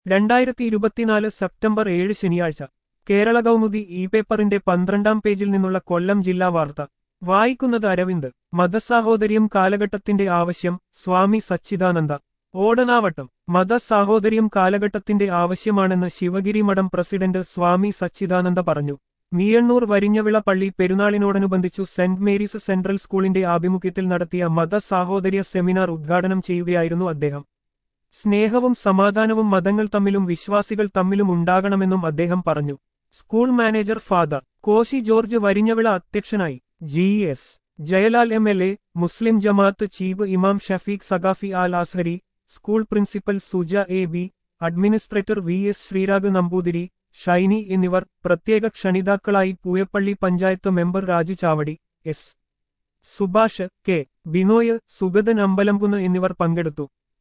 രണ്ടായിരത്തി ഇരുപത്തിനാല് സെപ്റ്റംബർ ഏഴ് ശനിയാഴ്ച കേരള കൗമുദി ഇ പേപ്പറിന്റെ പന്ത്രണ്ടാം പേജിൽ നിന്നുള്ള കൊല്ലം ജില്ലാ വാർത്ത വായിക്കുന്നത് അരവിന്ദ് മതസാഹോദര്യം കാലഘട്ടത്തിന്റെ ആവശ്യം സ്വാമി സച്ചിദാനന്ദ ഓടനാവട്ടം മതസാഹോദര്യം കാലഘട്ടത്തിന്റെ ആവശ്യമാണെന്ന് ശിവഗിരി മഠം പ്രസിഡന്റ് സ്വാമി സച്ചിദാനന്ദ പറഞ്ഞു നീയണ്ണൂർ വരിഞ്ഞവിള പള്ളി പെരുന്നാളിനോടനുബന്ധിച്ചു സെന്റ് മേരീസ് സെൻട്രൽ സ്കൂളിന്റെ ആഭിമുഖ്യത്തിൽ നടത്തിയ മതസാഹോദര്യ സെമിനാർ ഉദ്ഘാടനം ചെയ്യുകയായിരുന്നു അദ്ദേഹം സ്നേഹവും സമാധാനവും മതങ്ങൾ തമ്മിലും വിശ്വാസികൾ തമ്മിലും ഉണ്ടാകണമെന്നും അദ്ദേഹം പറഞ്ഞു school manager father Koshy George Varinjavila അധ്യക്ഷനായി G S Jayalal M L A മുസ്ലിം ജമാഅത്ത് ചീഫ് ഇമാം Shafeeq Sakhafi Al Azhari school principal Suja A B administrator V S Sreerag Namboothiri Shiny എന്നിവർ പ്രത്യേക ക്ഷണിതാക്കളായി Pooyappally panchayat member Raju Chavadi S Subhash K Binoy Sugathan Ambalamkunnu എന്നിവർ പങ്കെടുത്തു